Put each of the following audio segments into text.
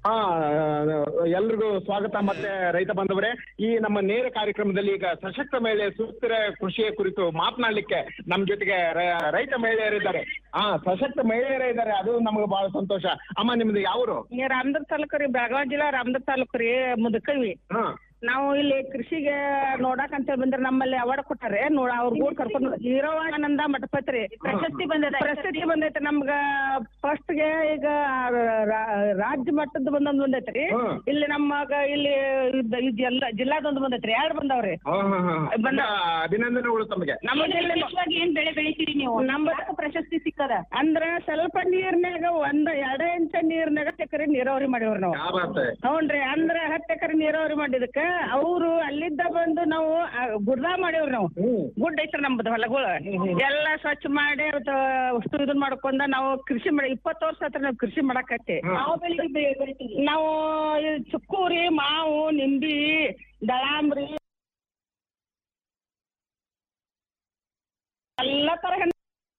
ಹಾ ಎಲ್ರಿಗೂ ಸ್ವಾಗತ ಮತ್ತೆ ರೈತ ಬಾಂಧವರೇ ಈ ನಮ್ಮ ನೇರ ಕಾರ್ಯಕ್ರಮದಲ್ಲಿ ಈಗ ಸಶಕ್ತ ಮಹಿಳೆ ಸುಸ್ಥಿರ ಕೃಷಿಯ ಕುರಿತು ಮಾತನಾಡ್ಲಿಕ್ಕೆ ನಮ್ ಜೊತೆಗೆ ರ- ರೈತ ಮಹಿಳೆಯರಿದ್ದಾರೆ ಹಾ ಸಶಕ್ತ ಮಹಿಳೆಯರೇ ಇದ್ದಾರೆ ಅದು ನಮಗೆ ಬಹಳ ಸಂತೋಷ ಅಮ್ಮ ನಿಮ್ದು ಯಾವರು ಈ ರಾಮದುರ್ಗ ತಾಲೂಕು ರೀ ಬೆಳಗಾವಿ ಜಿಲ್ಲಾ ರಾಮದುರ್ಗ ತಾಲೂಕು ರೀ ಮುದಕವಿ ಹಾ ನಾವು ಇಲ್ಲಿ ಕೃಷಿಗೆ ನೋಡಾಕ್ ಅಂತ ಬಂದ್ರೆ ನಮ್ಮಲ್ಲಿ ಅವಾರ್ಡ್ ಕೊಟ್ಟಾರೆ ನೋಡ ಅವ್ರ ಗೂಡ್ ಕರ್ಕೊಂಡು ಹೀರೋವಾನಂದ ಮಠಪತಿ ರೀ ಪ್ರಶಸ್ತಿ ಬಂದೈತೆ ಪ್ರಶಸ್ತಿ ಬಂದೈತೆ ನಮ್ಗ ಫಸ್ಟ್ ಗೆ ಈಗ ರಾ- ರಾಜ್ಯ ಮಟ್ಟದ ಬಂದೊಂದು ಬಂದೈತೆ ರೀ ಹ್ಮ್. ಇಲ್ಲಿ ನಮ್ಮಗ ಇಲ್ಲಿ ಇದ್- ಇದ್ ಎಲ್ಲ ಜಿಲ್ಲಾದೊಂದು ಬಂದೈತೆ ರೀ ಎರಡು ಬಂದವ್ರಿ ಹಾ, ಹಾ, ಹಾ. ಬಂದ ಅಭಿನಂದನೆಗಳು ತಮಗೆ ನಮ್ಮ ವಿಶೇಷವಾಗಿ ಏನ್ ಬೆಳೆ ಬೆಳಿತೀರಿ ನೀವು ನಮ್ಮ ಪ್ರಶಸ್ತಿ ಸಿಕ್ಕದ ಅಂದ್ರ ಸ್ವಲ್ಪ ನೀರ್ನ್ಯಾಗ ಒಂದ್ ಎರಡೇ ಇಂಚ ನೀರ್ನ್ಯಾಗ ಎಕರೆ ನೀರಾವರಿ ಮಾಡಿವ್ರಿ ನಾವು ಯಾವ ಬಾತ್ ಹೈ? ಹ್ಞೂನ್ರಿ ಅಂದ್ರ ಹತ್ತು ಎಕರೆ ನೀರಾವರಿ ಮಾಡಿದಕ್ಕ ಅವರು ಅಲ್ಲಿದ್ದ ಬಂದು ನಾವು ಆ, ಗುಡ್ಡ ಮಾಡೇವ್ರಿ ನಾವು ಹ್ಮ್. ಗುಡ್ಡ ಐತ್ರಿ ನಮ್ದು ಹೊಲಗಳು ಎಲ್ಲ ಸ್ವಚ್ಛ ಮಾಡಿ ಅವತ್ತು ಅಷ್ಟು ಇದನ್ನ ಮಾಡ್ಕೊಂಡ ನಾವು ಕೃಷಿ ಮಾಡಿ ಇಪ್ಪತ್ತು ವರ್ಷ ಹತ್ರ ನಾವು ಕೃಷಿ ಮಾಡಕತ್ತಿ ಹಾ. ಯಾವ ಬೆಳೆ ಬೆ- ಬೆಳಿತೀರಿ ನಾವು ಈ ಚುಕ್ಕೂರಿ ಮಾವು ನಿಂಬಿ ದಳಾಂಬ್ರಿ ಎಲ್ಲ ತರ ಹಣ್ಣು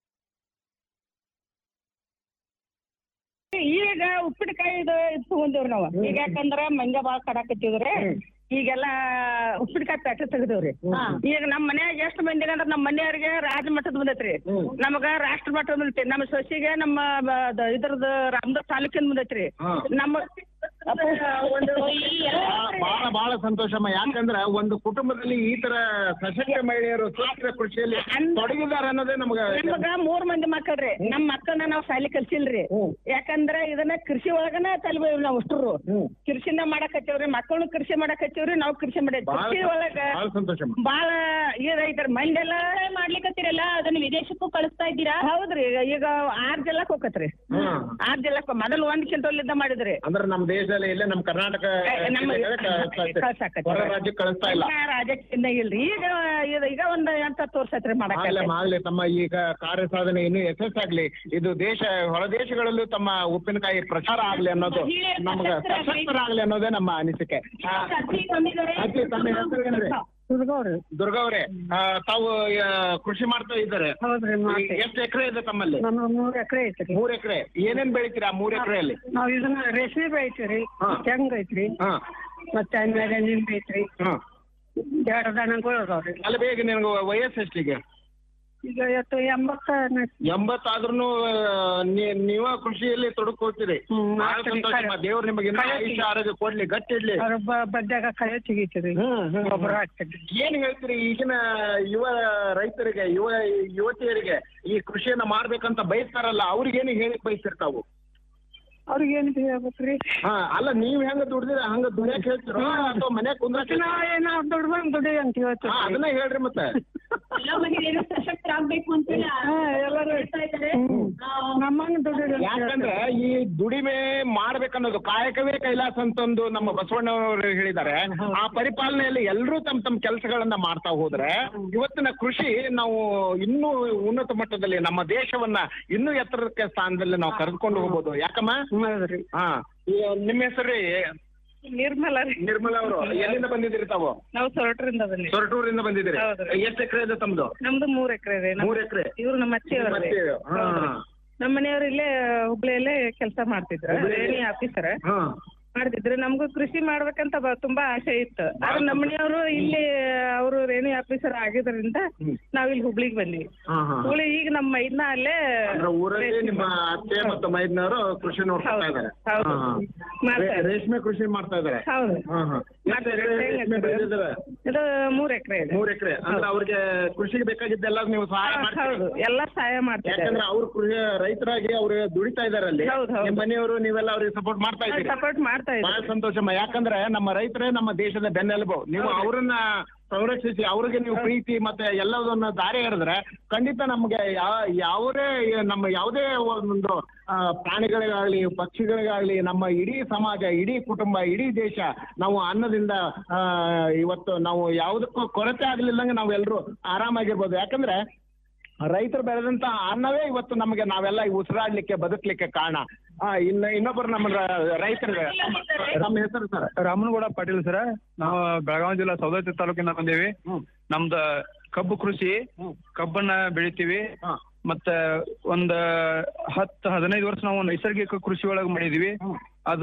ಈಗ ಉಪ್ಪಿನಕಾಯಿ ಇದು ಇದು ತಗೊಂಡೇವ್ರಿ ನಾವು ಈಗ ಯಾಕಂದ್ರ ಮಂಗ ಬಾಳ ಕಡಾಕತ್ತಿದ್ರಿ ಈಗೆಲ್ಲ ಉಪ್ಪಿನಕಾಯಿ ಪ್ಯಾಕೆಟ್ ತೆಗ್ದೇವ್ರಿ ಈಗ ನಮ್ಮ ಮನ್ಯಾಗ ಎಷ್ಟು ಮಂದಿಗೆ ಅಂದ್ರೆ ನಮ್ಮ ಮನೆಯವ್ರಿಗೆ ರಾಜ್ಯ ಮಟ್ಟದ ಬಂದೈತ್ರಿ ನಮಗ ರಾಷ್ಟ್ರ ಮಟ್ಟದ ಬಂದೈತಿ ನಮ್ಮ ಸೊಸಿಗೆ ನಮ್ಮ ಬ- ದ- ಇದ್ರದ್ದು ರಾಮದುರ್ಗ ತಾಲೂಕಿನ ಬಂದೈತ್ರಿ ಹಾ. ನಮ್ಮ ಒಂದು ಬಾ- ಬಹಳ ಬಹಳ ಸಂತೋಷಮ್ಮ ಯಾಕಂದ್ರ ಒಂದು ಕುಟುಂಬದಲ್ಲಿ ಈ ತರ ಸಶಕ್ತ ಮಹಿಳೆಯರು ಸುಸ್ಥಿರ ಕೃಷಿಯಲ್ಲಿ ತೊಡಗಿದ್ದಾರೆ ಅನ್ನೋದೇ ನಮ್ಗೆ ನಮಗ ಮೂರ್ ಮಂದಿ ಮಕ್ಕಳ್ರಿ ನಮ್ ಮಕ್ಕಳನ್ನ ನಾವ್ ಶಾಲಿ ಕಲ್ಸಿಲ್ರಿ ಯಾಕಂದ್ರ ಇದನ್ನ ಕೃಷಿ ಒಳಗನ ತಲ್ಬೇವ್ ನಾವ್ ಅಷ್ಟ್ರು ಕೃಷಿನ ಮಾಡಕತ್ತೇವ್ರಿ ಮಕ್ಕಳು ಕೃಷಿ ಮಾಡಕತ್ತೇವ್ರಿ ನಾವ್ ಕೃಷಿ ಮಾಡೇವಿ ಬಹಳ ಕೃಷಿ ಒಳಗ ಬಹಳ ಸಂತೋಷಮ್ಮ ಬಾಳ ಇದೈತ್ರಿ ಮಂದೆಲ್ಲ ಮಾಡ್ಲಿಕತ್ತೀರಲ್ಲ ಅದನ್ನ ವಿದೇಶಕ್ಕೂ ಕಳಿಸ್ತಾ ಇದ್ದೀರಾ ಹೌದ್ರಿ ಈಗ ಈಗ ಆರ್ ಜಿಲ್ಲಾಕ್ ಹೋಗತ್ರಿ ಹ್ಮ್. ಆರ್ ಜಿಲ್ಲಾಕ್ ಮೊದಲು ಒಂದ್ ಕ್ವಿಂಟಲ್ ಮಾಡಿದ್ರಿ ಅಂದ್ರೆ ನಮ್ಮ ದೇಶದಲ್ಲಿ ಇಲ್ಲೇ ನಮ್ಮ ಕರ್ನಾಟಕ ನಮ್ಮ ಜಿಲ್ಲೆಗೆ ಕಳಿಸ್ತಾ ಇದ್ದಾರೆ. ಕಳ್ಸಾಕತ್ತೀವಿ. ಹೊರ ರಾಜ್ಯಕ್ಕೆ ಕಳಿಸ್ತಾ ಇಲ್ಲ ರಾಜಕೀಯ ಇಲ್ರಿ ಈಗ ಇದು- ಈಗ ಒಂದ್ ಎಂಟ್ ಹತ್ತು ವರ್ಷ ಆತ್ರಿ ಆಗ್ಲೇ ಮಾಡಕ ಆಗ್ಲಿ ತಮ್ಮ ಈಗ ಕಾರ್ಯ ಸಾಧನೆ ಇನ್ನೂ ಯಶಸ್ಸಾಗ್ಲಿ ಇದು ದೇಶ ಹೊರ ದೇಶಗಳಲ್ಲೂ ತಮ್ಮ ಉಪ್ಪಿನಕಾಯಿ ಪ್ರಚಾರ ಆಗ್ಲಿ ಅನ್ನೋದು ಮಹಿಳೆಯರು ನಮ್ಗೆ ಸಶಕ್ತರಾಗ್ಲಿ. ಸಶಕ್ತರಾಗ್ಲಿ ಅನ್ನೋದೇ ನಮ್ಮ ಅನಿಸಿಕೆ ಆ, ಅಜ್ಜಿ ಬಂದಿದ್ದಾರೆ. ಅಜ್ಜಿ, ತಮ್ಮ ಹೆಸರು ಏನ್ರಿ? ಹುಡುಗವ್ರಿ ದುರ್ಗಾ ಅವರೇ ಆ, ತಾವು ಆ, ಕೃಷಿ ಮಾಡ್ತಾ ಇದ್ದಾರೆ ಹೌದ್ರಿ ಮಾಡ್ತೀವಿ ಎಷ್ಟು ಎಕರೆ ಇದೆ ತಮ್ಮಲ್ಲಿ ನಮ್ಮ ಮೂರ್ ಎಕರೆ ಐತ್ರಿ ಮೂರ್ ಎಕರೆ ಏನೇನ್ ಬೆಳಿತೀರಾ ಆ ಮೂರ್ ಎಕರೆಯಲ್ಲಿ ನಾವ್ ಇದನ್ನ ರೇಷ್ಮೆ ಬೆಳಿತೀವ್ರಿ ಹಾ. ಹೆಂಗ್ ಐತ್ರಿ ಹಾ ಮತ್ತೆ ಆಮೇಲೆ ನಿಂಬೆ ಐತ್ರಿ ಹಾ ಎರಡು ದನಗಳು ಅದಾವ್ರಿ ಅಲ್ಲಿ ಬೇಗ ನಿನಗೆ ವಯಸ್ಸು ಎಷ್ಟಿಗೆ ಈಗ ಇವತ್ತು ಎಂಬತ್ತ ಎಂಬತ್ತಾದ್ರೂ ನೀವ ಕೃಷಿಯಲ್ಲಿ ತೊಡಕೋತೀರಿ ಹ್ಮ್, ಬಹಳ ಮಾಡ್ತೀನಿ. ಸಂತೋಷ ದೇವ್ರು ನಿಮಗೆ ಇನ್ನೂ ಕರೆ- ಆಯುಷ್ಯ ಆರೋಗ್ಯ ಕೊಡ್ಲಿ ಗಟ್ಟಿ ಇಡ್ಲಿ ಅದ್ರ ಬ- ಬಡ್ಡ್ಯಾಗ ಕಳೆ ತೆಗಿತೀರಿ ಹ್ಮ್, ಹ್ಮ್. ಗೊಬ್ಬರ ಹಾಕ್ತೀರಿ ಏನ್ ಹೇಳ್ತೀರಿ ಈಗಿನ ಯುವ ರೈತರಿಗೆ ಯುವ ಯುವತಿಯರಿಗೆ ಈ ಕೃಷಿಯನ್ನ ಮಾಡ್ಬೇಕಂತ ಬಯಸ್ತಾರಲ್ಲ ಅವ್ರಿಗೇನು ಹೇಳಿ ಬಯಸ್ತಿರ್ತಾವು ಅವ್ರಿಗೆ ಏನ್ ಹೇಳ್ಬೇಕ್ರಿ ಹಾ ಅಲ್ಲ ನೀವ್ ಹೆಂಗ ದುಡ್ದಿರ ಹಂಗ ದುಡಿಯಕ್ ಹೇಳ್ತಿರೋ ಅಥವಾ ಮನ್ಯಾಗ ಕುಂದ್ರಕ್ ನಾವ್ ಏನ ದುಡ್ಡು ಬಂದ್ ದುಡಿ ಅಂತ ಹಾ, ಹೇಳ್ತೀವಿ ಅದನ್ನ ಹೇಳ್ರಿ ಮತ್ತೆ ಎಲ್ಲ ಮಹಿಳೆಯರು ಸಶಕ್ತರಾಗ್ಬೇಕು ಅಂತ ಎಲ್ಲರೂ ಹೇಳ್ತಾ ಇದ್ದಾರೆ ಆ, ನಮ್ಮಂಗ್ ದುಡಿ ಯಾಕಂದ್ರೆ ಈ ದುಡಿಮೆ ಮಾಡ್ಬೇಕನ್ನೋದು ಕಾಯಕವೇ ಕೈಲಾಸ ಅಂತಂದು ನಮ್ಮ ಬಸವಣ್ಣವರು ಹೇಳಿದ್ದಾರೆ ಆ ಪರಿಪಾಲನೆಯಲ್ಲಿ ಎಲ್ಲರೂ ತಮ್ಮ ತಮ್ಮ ಕೆಲಸಗಳನ್ನ ಮಾಡ್ತಾ ಹೋದ್ರೆ ಇವತ್ತಿನ ಕೃಷಿ ನಾವು ಇನ್ನೂ ಉನ್ನತ ಮಟ್ಟದಲ್ಲಿ ನಮ್ಮ ದೇಶವನ್ನ ಇನ್ನೂ ಎತ್ತರಕ್ಕೆ ಸ್ಥಾನದಲ್ಲಿ ನಾವು ಕರೆದುಕೊಂಡು ಹೋಗ್ಬೋದು ಯಾಕಮ್ಮ ಹೌದ್ರಿ ಹಾ ಈ ನಿಮ್ಮ ಹೆಸರು ನಿರ್ಮಲ ರೀ ನಿರ್ಮಲಾ ಅವರು ಎಲ್ಲಿಂದ ಬಂದಿದ್ದೀರಿ ತಾವು ನಾವು ಸೊರಟ್ರಿಂದ ಬಂದ್ವಿ ಸೊರಟೂರಿಂದ ಬಂದಿದ್ದೀರಿ ಹೌದ್ರಿ. ಎಷ್ಟು ಎಕರೆ ಇದೆ ತಮ್ದು ನಮ್ದು ಮೂರ್ ಎಕರೆ ರೀ ಮೂರ್ ಎಕರೆ ಇವ್ರು ನಮ್ಮ ಅತ್ತೆಯವ್ರಿ ಮತ್ತೆ ಹಾ ನಮ್ಮ ಮನೆಯವ್ರು ಇಲ್ಲೇ ಹುಬ್ಳಿಯಲ್ಲೇ ಕೆಲಸ ಮಾಡ್ತಿದ್ರು ಹುಬ್ಳಿಯಲ್ಲಿ? ರೇಣಿ ಆಫೀಸರ್ ಹಾ ಮಾಡ್ತಿದ್ರು ನಮಗೂ ಕೃಷಿ ಮಾಡ್ಬೇಕಂತ ಬ- ತುಂಬಾ ಆಸೆ ಇತ್ತು ಆದ್ರೆ ನಮ್ಮ ಮನೆಯವರು ಇಲ್ಲಿ ಅವರು ರೇಣಿ ಆಫೀಸರ್ ಆಗಿದ್ರಿಂದ ನಾವ್ ಇಲ್ಲಿ ಹುಬ್ಳಿಗ್ ಬಂದ್ವಿ ಹಾ ಹಾ ಹುಬ್ಳಿ ಈಗ ನಮ್ಮ ಮೈದ್ನ ಅಲ್ಲೇ ಅಂದ್ರೆ ಊರಲ್ಲಿ ನಿಮ್ಮ ಅತ್ತೆ ಮತ್ತು ಮೈದ್ನವರು ಕೃಷಿ ನೋಡ್ತಾ ಹೌದು, ಇದ್ದಾರೆ ಹೌದು. ಹಾ, ಹಾ. ಮಾಡ್ತಾ ರೇ- ರೇಷ್ಮೆ ಕೃಷಿ ಮಾಡ್ತಾ ಇದ್ದಾರೆ ಹೌದು ಹಾ, ಹಾ. ಎಷ್ಟು ಎಕರೆ ರೇಷ್ಮೆ ಬೆಳೆದಿದ್ದಾರೆ ಇದು ಮೂರ್ ಎಕರೆ ಇದೆ ಮೂರ್ ಎಕರೆ ಅಂದ್ರೆ ಅವ್ರಿಗೆ ಕೃಷಿಗೆ ಬೇಕಾಗಿದ್ದೆಲ್ಲ ನೀವು ಸಹಾಯ ಮಾಡ್ತೀರಿ ಹೌದು ಎಲ್ಲಾ ಸಹಾಯ ಮಾಡ್ತಿದ್ದಾರೆ ಯಾಕಂದ್ರೆ ಅವ್ರು ಕೃಷಿ ರೈತರಾಗಿ ಅವ್ರು ದುಡಿತಾ ಇದಾರೆ ಅಲ್ಲಿ ಹೌದು, ಹೌದು. ನಿಮ್ಮ ಮನೆಯವರು ನೀವೆಲ್ಲ ಅವ್ರಿಗೆ ಸಪೋರ್ಟ್ ಮಾಡ್ತಾ ಇದ್ದೀರಿ ಸಪೋರ್ಟ್ ಮಾಡ್ತಾ ಬಹಳ ಇದ್ದಾರೆ ಸಂತೋಷಮ್ಮ ಯಾಕಂದ್ರೆ ನಮ್ಮ ರೈತರೇ ನಮ್ಮ ದೇಶದ ಬೆನ್ನೆಲುಬು ನೀವು ಅವರನ್ನ ಸಂರಕ್ಷಿಸಿ ಅವ್ರಿಗೆ ನೀವು ಪ್ರೀತಿ ಮತ್ತೆ ಎಲ್ಲದನ್ನ ದಾರಿ ಎರೆದ್ರೆ ಖಂಡಿತ ನಮ್ಗೆ ಯಾ- ಯಾವುದೇ ನಮ್ಮ ಯಾವುದೇ ಒಂದು ಆ, ಪ್ರಾಣಿಗಳಿಗಾಗ್ಲಿ ಪಕ್ಷಿಗಳಿಗಾಗ್ಲಿ ನಮ್ಮ ಇಡೀ ಸಮಾಜ ಇಡೀ ಕುಟುಂಬ ಇಡೀ ದೇಶ ನಾವು ಅನ್ನದಿಂದ ಆ, ಇವತ್ತು ನಾವು ಯಾವುದಕ್ಕೂ ಕೊರತೆ ಆಗ್ಲಿಲ್ಲಂಗೆ ನಾವೆಲ್ಲರೂ ಆರಾಮಾಗಿರ್ಬೋದು ಯಾಕಂದ್ರೆ ರೈತರು ಬೆಳೆದಂತ ಅನ್ನವೇ ಇವತ್ತು ನಮಗೆ ನಾವೆಲ್ಲ ಈ ಉಸಿರಾಡ್ಲಿಕ್ಕೆ ಬದುಕ್ಲಿಕ್ಕೆ ಕಾರಣ ಆ, ಇನ್ನು ಇನ್ನೊಬ್ಬರು ನಮ್ಮ ರ- ರೈತರಿಗೆ ನಮ್ಮ ಹೆಸರು ಸರ್ ರಾಮನಗೌಡ ಪಾಟೀಲ್ ಸರ ನಾವು ಬೆಳಗಾವಿ ಜಿಲ್ಲಾ ಸೌದತ್ತಿ ತಾಲೂಕಿಂದ ಬಂದೇವಿ ಹ್ಮ್. ನಮ್ದ ಕಬ್ಬು ಕೃಷಿ ಕಬ್ಬನ್ನ ಬೆಳಿತೀವಿ ಹಾ. ಮತ್ತ ಒಂದ್ ಹತ್ತು ಹದಿನೈದು ವರ್ಷ ನಾವು ನೈಸರ್ಗಿಕ ಕೃಷಿ ಒಳಗ್ ಮಾಡಿದೀವಿ ಹ್ಮ್. ಅದ